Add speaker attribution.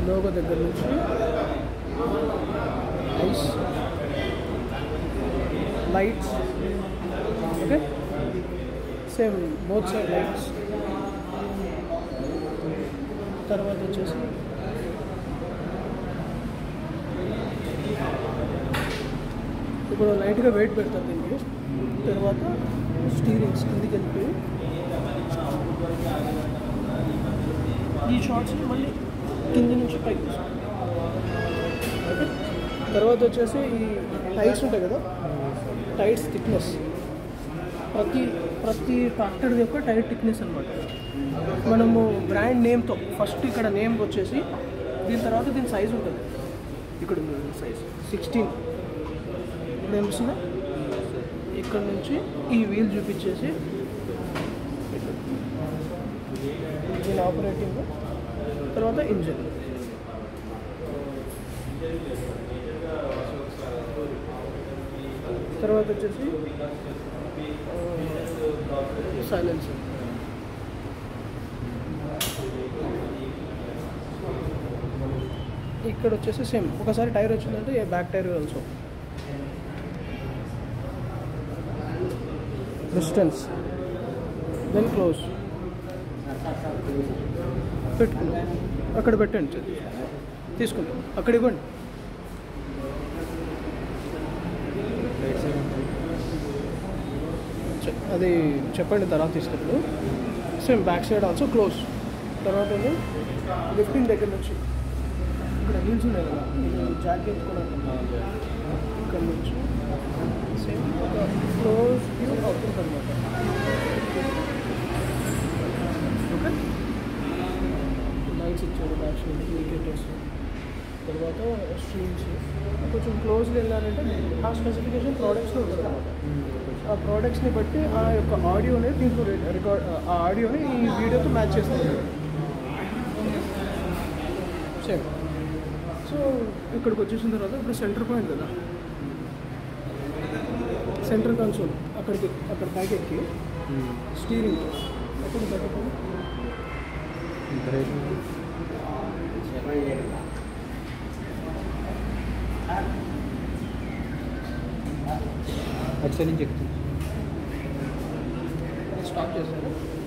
Speaker 1: logo దగ్గర నుంచి ఐస్ lights okay same both side lights తర్వాత వచ్చేసి ఇప్పుడు లైట్గా వెయిట్ పెడతారు దీనికి తర్వాత స్టీరింగ్స్ కిందికి వెళ్ళిపోయి ఈ షార్ట్స్ని మళ్ళీ కింది నుంచి పైకి తీసుకుంటాం ఓకే తర్వాత వచ్చేసి ఈ టైర్స్ ఉంటాయి కదా టైర్స్ థిక్నెస్ ప్రతి ప్రతి ట్రాక్టర్ యొక్క టైర్ థిక్నెస్ అనమాట మనము బ్రాండ్ నేమ్తో ఫస్ట్ ఇక్కడ నేమ్ వచ్చేసి దీని తర్వాత దీని సైజ్ ఉంటుంది ఇక్కడ ఉంది సైజ్ సిక్స్టీన్ ఇప్పుడు ఏమిస్తుందా ఇక్కడ నుంచి ఈ వీల్ చూపించేసి దీని ఆపరేటింగ్ తర్వాత ఇంజిన్ తర్వాత వచ్చేసి సైలెన్సర్ ఇక్కడ వచ్చేసి సేమ్ ఒకసారి టైర్ వచ్చిందంటే back tyre also distance then close పెట్టుకున్నాం అక్కడ పెట్టండి తీసుకుంటాం అక్కడ ఇవ్వండి చె- అది చెప్పండి తర్వాత తీసుకెళ్ళు same back side also close తర్వాత ఏమో లిఫ్టింగ్ దగ్గర నుంచి ఇక్కడ వీల్స్ ఉన్నాయి కదా ఇది జాకెట్ కూడా ఇక్కడ నుంచి సేమ్ ఒక క్లోజ్ వ్యూ అవుతుంది అనమాట ఓకే లైట్స్ ఇచ్చాడు బ్యాక్ సైడ్ ఇండికేటర్స్ తర్వాత స్ట్రీమ్స్ కొంచెం క్లోజ్గా వెళ్ళాలంటే ఆ స్పెసిఫికేషన్ ప్రోడక్ట్స్లో ఉంటుంది అనమాట ఆ ప్రోడక్ట్స్ని బట్టి ఆ యొక్క ఆడియోని దీంట్లో రికార్డ్ ఆ ఆడియోని ఈ వీడియోతో మ్యాచ్ చేస్తుంది సేమ్ సో ఇక్కడికి వచ్చేసిన తర్వాత ఇప్పుడు సెంటర్ పాయింట్ కదా సెంటర్ కన్సోల్ అక్కడికి అక్కడ పైకి ఎక్కి స్టీరింగ్ అక్కడ పెట్టుకొని
Speaker 2: అటు సైడ్ నుంచి ఎక్కుతుంది
Speaker 1: స్టాప్ చేశారు